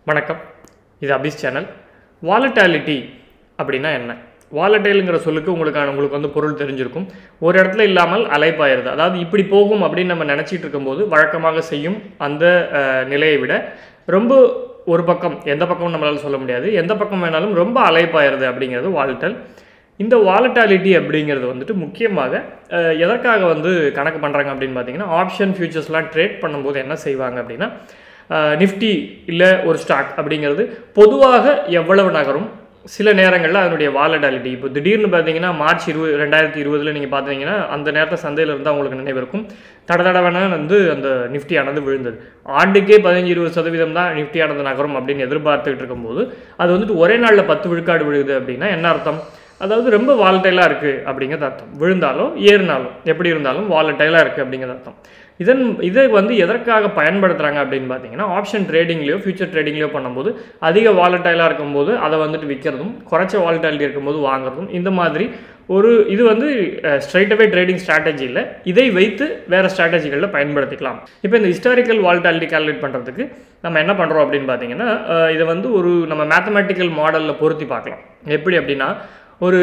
வணக்கம் இது அபிஸ் channel volatility அப்படின்னா என்ன வாலட்டைலுங்கிற சொல்லுக்கு உங்களுக்கான உங்களுக்கு வந்து பொருள் தெரிஞ்சிருக்கும் ஒரு இடத்துல இல்லாமல் அலைப்பாயிருது அதாவது இப்படி போகும் அப்படின்னு நம்ம நினச்சிட்டு இருக்கும்போது வழக்கமாக செய்யும் அந்த அஹ், நிலையை விட ரொம்ப ஒரு பக்கம் எந்த பக்கமும் நம்மளால சொல்ல முடியாது எந்த பக்கம் வேணாலும் ரொம்ப அலைப்பாயிருது அப்படிங்கிறது வாலட்டல் இந்த வாலட்டாலிட்டி அப்படிங்கிறது வந்துட்டு முக்கியமாக அஹ், எதற்காக வந்து கணக்கு பண்ணுறாங்க அப்படின்னு பார்த்தீங்கன்னா ஆப்ஷன் ஃபியூச்சர்ஸ்லாம் ட்ரேட் பண்ணும்போது என்ன செய்வாங்க அப்படின்னா நிஃப்டி இல்லை ஒரு ஸ்டாக் அப்படிங்கிறது பொதுவாக எவ்வளவு நகரும் சில நேரங்களில் அதனுடைய வாலட்டாலிட்டி இப்போ திடீர்னு பார்த்தீங்கன்னா மார்ச் இருபது ரெண்டாயிரத்தி இருபதில் நீங்கள் பார்த்தீங்கன்னா அந்த நேரத்தில் சந்தையில் இருந்தால் உங்களுக்கு நினைவு இருக்கும் தட தடவன வந்து அந்த நிஃப்டி ஆனது விழுந்தது ஆண்டுக்கே பதினஞ்சு இருபது சதவீதம் தான் நிஃப்டி ஆனது நகரும் அப்படின்னு எதிர்பார்த்துக்கிட்டு இருக்கும்போது அது வந்துட்டு ஒரே நாளில் பத்து விழுக்காடு விழுகுது அப்படின்னா என்ன அர்த்தம் அதாவது ரொம்ப வாலட்டைலாக இருக்குது அப்படிங்கிறது அர்த்தம் விழுந்தாலும் ஏறினாலும் எப்படி இருந்தாலும் வாலட்டைலாக இருக்குது அப்படிங்கிறது அர்த்தம் இதன் இதை வந்து எதற்காக பயன்படுத்துகிறாங்க அப்படின்னு பார்த்தீங்கன்னா ஆப்ஷன் ட்ரேடிங்லேயோ ஃபியூச்சர் ட்ரேடிங்லேயோ பண்ணும்போது அதிக வாலட்டைலாக இருக்கும்போது அதை வந்துட்டு விற்கிறதும் குறைச்ச வாலட்டாலிட்டி இருக்கும்போது வாங்குறதும் இந்த மாதிரி ஒரு இது வந்து ஸ்ட்ரைட்டாகவே ட்ரேடிங் ஸ்ட்ராட்டஜி இல்லை இதை வைத்து வேறு ஸ்ட்ராட்டஜிகளில் பயன்படுத்திக்கலாம் இப்போ இந்த ஹிஸ்டாரிக்கல் வாலட்டாலிட்டி கால்குலேட் பண்ணுறதுக்கு நம்ம என்ன பண்ணுறோம் அப்படின்னு பார்த்தீங்கன்னா அஹ், இதை வந்து ஒரு நம்ம மேத்தமேட்டிக்கல் மாடலில் பொருத்தி பார்க்கலாம் எப்படி அப்படின்னா ஒரு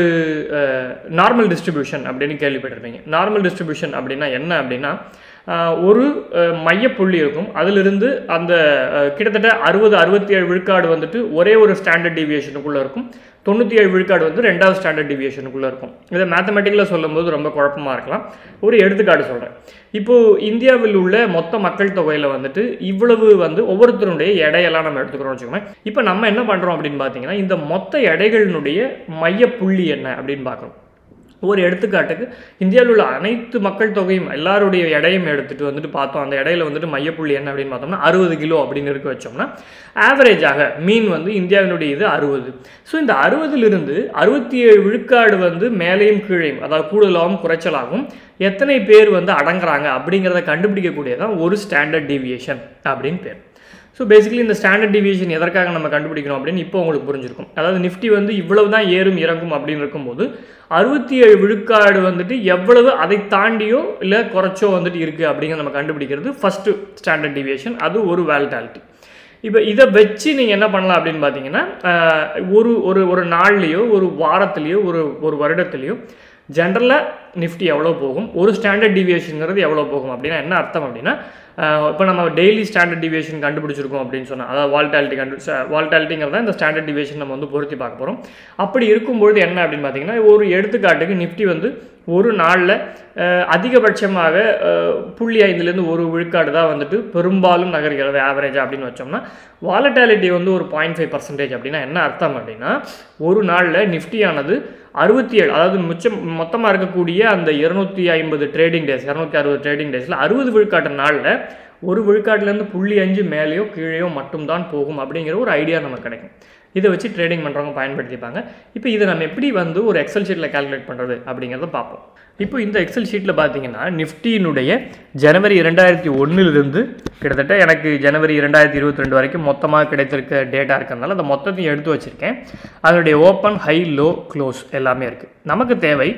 நார்மல் டிஸ்ட்ரிபியூஷன் அப்படின்னு கேள்விப்பட்டிருப்பீங்க நார்மல் டிஸ்ட்ரிபியூஷன் அப்படின்னா என்ன அப்படின்னா அஹ், ஒரு அஹ், மையப்புள்ளி இருக்கும் அதிலிருந்து அந்த அஹ், கிட்டத்தட்ட அறுபது அறுபத்தி ஏழு விழுக்காடு வந்துட்டு ஒரே ஒரு ஸ்டாண்டர்ட் டிவியேஷனுக்குள்ளே இருக்கும் தொண்ணூற்றி ஏழு விழுக்காடு வந்து ரெண்டாவது ஸ்டாண்டர்ட் டிவியேஷனுக்குள்ளே இருக்கும் இதை மேத்தமெட்டிக்கில் சொல்லும்போது ரொம்ப குழப்பமாக இருக்கலாம் ஒரு எடுத்துக்காட்டு சொல்கிறேன் இப்போது இந்தியாவில் உள்ள மொத்த மக்கள் தொகையில் வந்துட்டு இவ்வளவு வந்து ஒவ்வொருத்தருடைய எடையெல்லாம் நம்ம எடுத்துக்கிறோம் வச்சுக்கோங்க இப்போ நம்ம என்ன பண்ணுறோம் அப்படின்னு பார்த்தீங்கன்னா இந்த மொத்த எடைகளினுடைய மையப்புள்ளி என்ன அப்படின்னு பார்க்குறோம் ஒரு எடுத்துக்காட்டுக்கு இந்தியாவில் உள்ள அனைத்து மக்கள் தொகையும் எல்லாருடைய எடையும் எடுத்துட்டு வந்துட்டு பார்த்தோம் அந்த இடையில வந்துட்டு மையப்புள்ளி என்ன அப்படின்னு பார்த்தோம்னா அறுபது கிலோ அப்படின்னு இருக்க வச்சோம்னா ஆவரேஜாக மீன் வந்து இந்தியாவினுடைய இது அறுபது ஸோ இந்த அறுபதிலிருந்து அறுபத்தி ஏழு விழுக்காடு வந்து மேலேயும் கீழேயும் அதாவது கூடுதலாகவும் குறைச்சலாகவும் எத்தனை பேர் வந்து அடங்குறாங்க அப்படிங்கிறத கண்டுபிடிக்கக்கூடியதான் ஒரு ஸ்டாண்டர்ட் டீவியேஷன் அப்படின்னு பேர் ஸோ பேசிக்கலி இந்த ஸ்டாண்டர்ட் டிவியேஷன் எதற்காக நம்ம கண்டுபிடிக்கணும் அப்படின்னு இப்போ உங்களுக்கு புரிஞ்சிருக்கும் அதாவது நிஃப்டி வந்து இவ்வளவு தான் ஏறும் இறங்கும் அப்படின்னு இருக்கும்போது அறுபத்தி ஏழு விழுக்காடு வந்துட்டு எவ்வளவு அதை தாண்டியோ இல்லை குறைச்சோ வந்துட்டு இருக்குது அப்படிங்கிறத நம்ம கண்டுபிடிக்கிறது ஃபஸ்ட்டு ஸ்டாண்டர்ட் டிவியேஷன் அது ஒரு வேலிட்டாலிட்டி இப்போ இதை வச்சு நீங்கள் என்ன பண்ணலாம் அப்படின்னு பார்த்தீங்கன்னா ஆஹ், ஒரு ஒரு ஒரு நாள்லேயோ ஒரு வாரத்துலேயோ ஒரு ஒரு வருடத்துலேயோ ஜென்ரலாக நிஃப்டி எவ்வளோ போகும் ஒரு ஸ்டாண்டர்ட் டிவியேஷனுங்கிறது எவ்வளோ போகும் அப்படின்னா என்ன அர்த்தம் அப்படின்னா இப்போ நம்ம டெய்லி ஸ்டாண்டர்ட் டிவியேஷன் கண்டுபிடிச்சிருக்கோம் அப்படின்னு சொன்னால் அதாவது வால்டாலிட்டி கண்டு வால்டாலிட்டிங்கிறத இந்த ஸ்டாண்டர்ட் டிவியேஷன் நம்ம வந்து பொருத்தி பார்க்க போகிறோம் அப்படி இருக்கும்பொழுது என்ன அப்படின்னு பார்த்தீங்கன்னா ஒரு எடுத்துக்காட்டுக்கு நிஃப்டி வந்து ஒரு நாளில் அதிகபட்சமாக அஹ், புள்ளி ஐந்துலேருந்து ஒரு விழுக்காடு தான் வந்துட்டு பெரும்பாலும் நகர்கிறது ஆவரேஜ் அப்படின்னு வச்சோம்னா வாலட்டாலிட்டி வந்து ஒரு பாயிண்ட் ஃபைவ் பர்சன்டேஜ் அப்படின்னா என்ன அர்த்தம் அப்படின்னா ஒரு நாளில் நிஃப்டியானது அறுபத்தி ஏழு அதாவது மிச்சம் மொத்தமாக இருக்கக்கூடிய அந்த இருநூத்தி ஐம்பது ட்ரேடிங் டேஸ் இரநூத்தி அறுபது ட்ரேடிங் டேஸில் அறுபது விழுக்காட்டு நாளில் ஒரு விழுக்காட்டுலேருந்து புள்ளி அஞ்சு மேலேயோ கீழேயோ மட்டும்தான் போகும் அப்படிங்கிற ஒரு ஐடியா நமக்கு கிடைக்கும் இதை வச்சு ட்ரேடிங் பண்ணுறவங்க பயன்படுத்திப்பாங்க இப்போ இதை நம்ம எப்படி வந்து ஒரு எக்ஸல் ஷீட்டில் கால்குலேட் பண்ணுறது அப்படிங்கிறத பார்ப்போம் இப்போ இந்த எக்ஸல் ஷீட்டில் பார்த்தீங்கன்னா நிஃப்டியினுடைய ஜனவரி இரண்டாயிரத்தி ஒன்றிலிருந்து கிட்டத்தட்ட எனக்கு ஜனவரி இரண்டாயிரத்தி இருபத்தி ரெண்டு வரைக்கும் மொத்தமாக கிடைத்திருக்க டேட்டா இருக்கிறதுனால அந்த மொத்தத்தையும் எடுத்து வச்சுருக்கேன் அதனுடைய ஓப்பன் ஹை லோ க்ளோஸ் எல்லாமே இருக்குது நமக்கு தேவை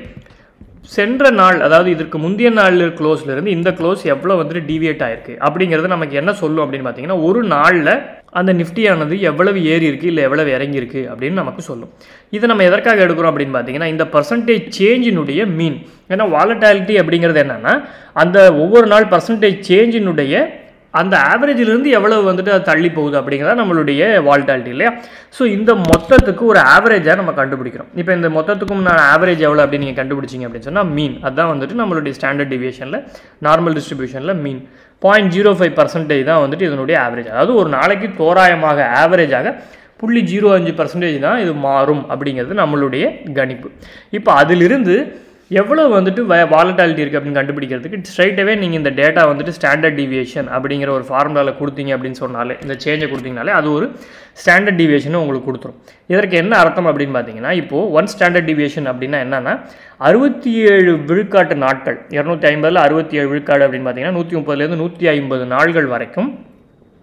சென்ற நாள் அதாவது இதற்கு முந்தைய நாள் க்ளோஸ்ல இருந்து இந்த க்ளோஸ் எவ்வளோ வந்துட்டு டீவியேட் ஆயிருக்கு அப்படிங்கிறது நமக்கு என்ன சொல்லும் அப்படின்னு பார்த்தீங்கன்னா ஒரு நாளில் அந்த நிஃப்டியானது எவ்வளவு ஏறி இருக்கு இல்லை எவ்வளவு இறங்கி இருக்கு அப்படின்னு நமக்கு சொல்லும் இதை நம்ம எதற்காக எடுக்கிறோம் அப்படின்னு பார்த்தீங்கன்னா இந்த பர்சன்டேஜ் சேஞ்சினுடைய மீன் ஏன்னா வாலட்டாலிட்டி அப்படிங்கிறது என்னன்னா அந்த ஒவ்வொரு நாள் பர்சன்டேஜ் சேஞ்சினுடைய அந்த ஆவரேஜிலிருந்து எவ்வளவு வந்துட்டு அது தள்ளி போகுது அப்படிங்கிறத நம்மளுடைய வால்டாலிட்டி இல்லையா ஸோ இந்த மொத்தத்துக்கு ஒரு ஆவரேஜாக நம்ம கண்டுபிடிக்கிறோம் இப்போ இந்த மொத்தத்துக்கும் நான் ஆவரேஜ் எவ்வளோ அப்படின்னு நீங்கள் கண்டுபிடிச்சிங்க அப்படின்னு சொன்னால் மீன் அதான் வந்துட்டு நம்மளுடைய ஸ்டாண்டர்ட் டிவியேஷனில் நார்மல் டிஸ்ட்ரிபியூஷனில் mean point zero five percentage தான் வந்துட்டு இதனுடைய ஆவரேஜ் அதாவது ஒரு நாளைக்கு தோராயமாக ஆவரேஜாக புள்ளி ஜீரோ அஞ்சு பர்சன்டேஜ் தான் இது மாறும் அப்படிங்கிறது நம்மளுடைய கணிப்பு இப்போ அதிலிருந்து எவ்வளோ வந்துட்டு வாலட்டாலிட்டி இருக்குது அப்படின்னு கண்டுபிடிக்கிறதுக்கு ஸ்ட்ரைட்டாகவே நீங்கள் இந்த டேட்டா வந்துட்டு ஸ்டாண்டர்ட் டிவியேஷன் அப்படிங்கிற ஒரு ஃபார்முலாவில் கொடுத்தீங்க அப்படின்னு சொன்னாலே இந்த சேஞ்சை கொடுத்தீங்கனாலே அது ஒரு ஸ்டாண்டர்ட் டிவியேஷனை உங்களுக்கு கொடுத்துரும் இதற்கு என்ன அர்த்தம் அப்படின்னு பார்த்தீங்கன்னா இப்போது ஒன் ஸ்டாண்டர்ட் டிவியேஷன் அப்படின்னா என்னன்னா அறுபத்தி ஏழு விழுக்காட்டு நாட்கள் இரநூத்தி ஐம்பதில் அறுபத்தி ஏழு விழுக்காடு அப்படின்னு பார்த்தீங்கன்னா நூற்றி முப்பதுலேருந்து நூற்றி ஐம்பது நாள்கள் வரைக்கும்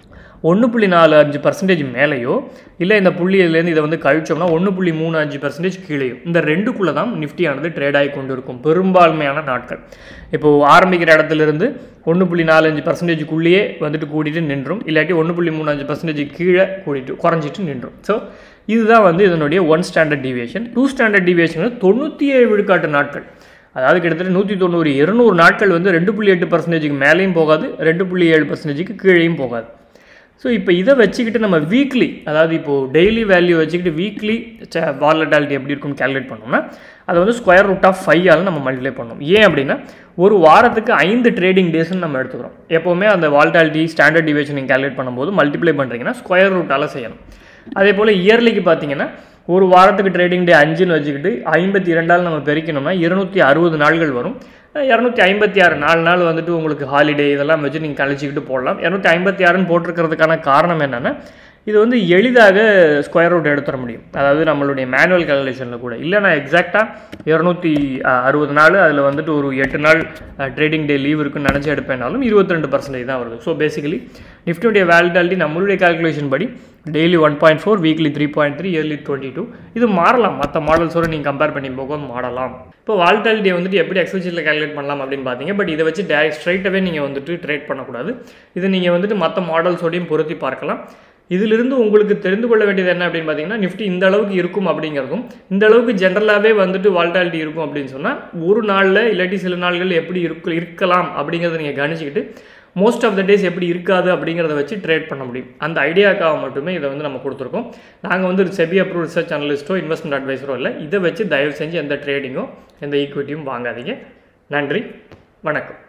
ஒன்று புள்ளி நாலு அஞ்சு பர்சன்டேஜ் மேலேயோ இல்லை இந்த புள்ளியிலேருந்து இதை வந்து கழிச்சோம்னா ஒன்று புள்ளி மூணு அஞ்சு பர்சன்டேஜ் கீழேயோ இந்த ரெண்டுக்குள்ளே தான் நிஃப்டியானது ட்ரேட் ஆகி கொண்டு இருக்கும் பெரும்பான்மையான நாட்கள் இப்போது ஆரம்பிக்கிற இடத்துலேருந்து ஒன்று புள்ளி நாலஞ்சு பர்சன்டேஜுக்குள்ளேயே வந்துட்டு கூட்டிட்டு நின்றும் இல்லாட்டி ஒன்று புள்ளி மூணு அஞ்சு பர்சன்டேஜ் கீழே கூட்டிட்டு குறைஞ்சிட்டு நின்றும் ஸோ இதுதான் வந்து இதனுடைய one standard deviation two standard deviation தொண்ணூற்றி ஏழு விழுக்காட்டு நாட்கள் அதாவது கிட்டத்தட்ட நூற்றி தொண்ணூறு இருநூறு நாட்கள் வந்து ரெண்டு புள்ளி எட்டு பர்சன்டேஜுக்கு மேலேயும் போகாது ரெண்டு புள்ளி ஏழு பர்சன்டேஜுக்கு கீழேயும் போகாது ஸோ இப்போ இதை வச்சுக்கிட்டு நம்ம வீக்லி அதாவது இப்போது டெய்லி வேல்யூ வச்சுக்கிட்டு வீக்லி வாலட்டாலிட்டி எப்படி இருக்கும்னு கேல்குலேட் பண்ணோம்னா அதை வந்து ஸ்கொயர் ரூட் ஆஃப் ஃபைவால் நம்ம மல்டிப்ளை பண்ணணும் ஏன் அப்படின்னா ஒரு வாரத்துக்கு ஐந்து ட்ரேடிங் டேஸ்னு நம்ம எடுத்துக்கிறோம் எப்போவுமே அந்த வால்டாலிட்டி ஸ்டாண்டர்ட் டிவியேஷன் நீங்கள் கேல்குலேட் பண்ணும்போது மல்டிப்ளை பண்ணுறீங்கன்னா ஸ்கொயர் ரூட்டால் செய்யணும் அதே போல் இயர்லிக்கு பார்த்தீங்கன்னா ஒரு வாரத்துக்கு ட்ரேடிங் டே அஞ்சுன்னு வச்சுக்கிட்டு ஐம்பத்தி இரண்டால் நம்ம பெருக்கணும்னா இருநூத்தி அறுபது நாள்கள் வரும் இரநூத்தி ஐம்பத்தி ஆறு நாலு நாள் வந்துட்டு உங்களுக்கு ஹாலிடே இதெல்லாம் வச்சு நீங்கள் கழிச்சிக்கிட்டு போடலாம் இரநூத்தி ஐம்பத்தி ஆறுன்னு போட்டிருக்கிறதுக்கான காரணம் என்னென்னா இது வந்து எளிதாக ஸ்கொயர் ரூட் எடுத்துட முடியும் அதாவது நம்மளுடைய மேனுவல் கால்குலேஷனில் கூட இல்லை நான் எக்ஸாக்டாக இரநூத்தி அறுபது நாள் அதில் வந்துட்டு ஒரு எட்டு நாள் ட்ரேடிங் டே லீவ் இருக்குன்னு நினச்சி எடுப்பேனாலும் இருபத்தி ரெண்டு பர்சன்டேஜ் தான் வருது ஸோ பேசிக்கலி நிஃப்டியுடைய வேலிடாலிட்டி நம்மளுடைய கால்குலேஷன் படி daily one point four weekly three point three yearly twenty two இது மாறலாம் மற்ற மாடல்ஸோட நீங்கள் கம்பேர் பண்ணி போக மாறலாம் இப்போ வால்டாலிட்டியை வந்துட்டு எப்படி எக்ஸல் ஷீட்டில் கால்குலேட் பண்ணலாம் அப்படின்னு பார்த்தீங்க பட் இதை வச்சு டேரக்ட் ஸ்ட்ரைட்டாகவே நீங்கள் வந்துட்டு ட்ரேட் பண்ணக்கூடாது இது நீங்கள் வந்துட்டு மற்ற மாடல்ஸோடையும் பொருத்தி பார்க்கலாம் இதிலிருந்து உங்களுக்கு தெரிந்து கொள்ள வேண்டியது என்ன அப்படின்னு பார்த்தீங்கன்னா நிஃப்டி இந்த அளவுக்கு இருக்கும் அப்படிங்கிறதும் இந்த அளவுக்கு ஜென்ரலாகவே வந்துட்டு வால்டாலிட்டி இருக்கும் அப்படின்னு சொன்னால் ஒரு நாளில் இல்லாட்டி சில நாள்கள் எப்படி இருக்கு இருக்கலாம் அப்படிங்கிறத நீங்கள் கவனிச்சுக்கிட்டு மோஸ்ட் ஆஃப் த டேஸ் எப்படி இருக்காது அப்படிங்கிறத வச்சு ட்ரேட் பண்ண முடியும் அந்த ஐடியாக்காக மட்டுமே இதை வந்து நம்ம கொடுத்துருக்கோம் நாங்கள் வந்து செபி அப்ரூவ் ரிசர்ச் அனலிஸ்ட்டோ இன்வெஸ்ட்மெண்ட் அட்வைஸரோ இல்லை இதை வச்சு தயவு செஞ்சு எந்த ட்ரேடிங்கோ எந்த ஈக்விட்டியும் வாங்காதீங்க நன்றி வணக்கம்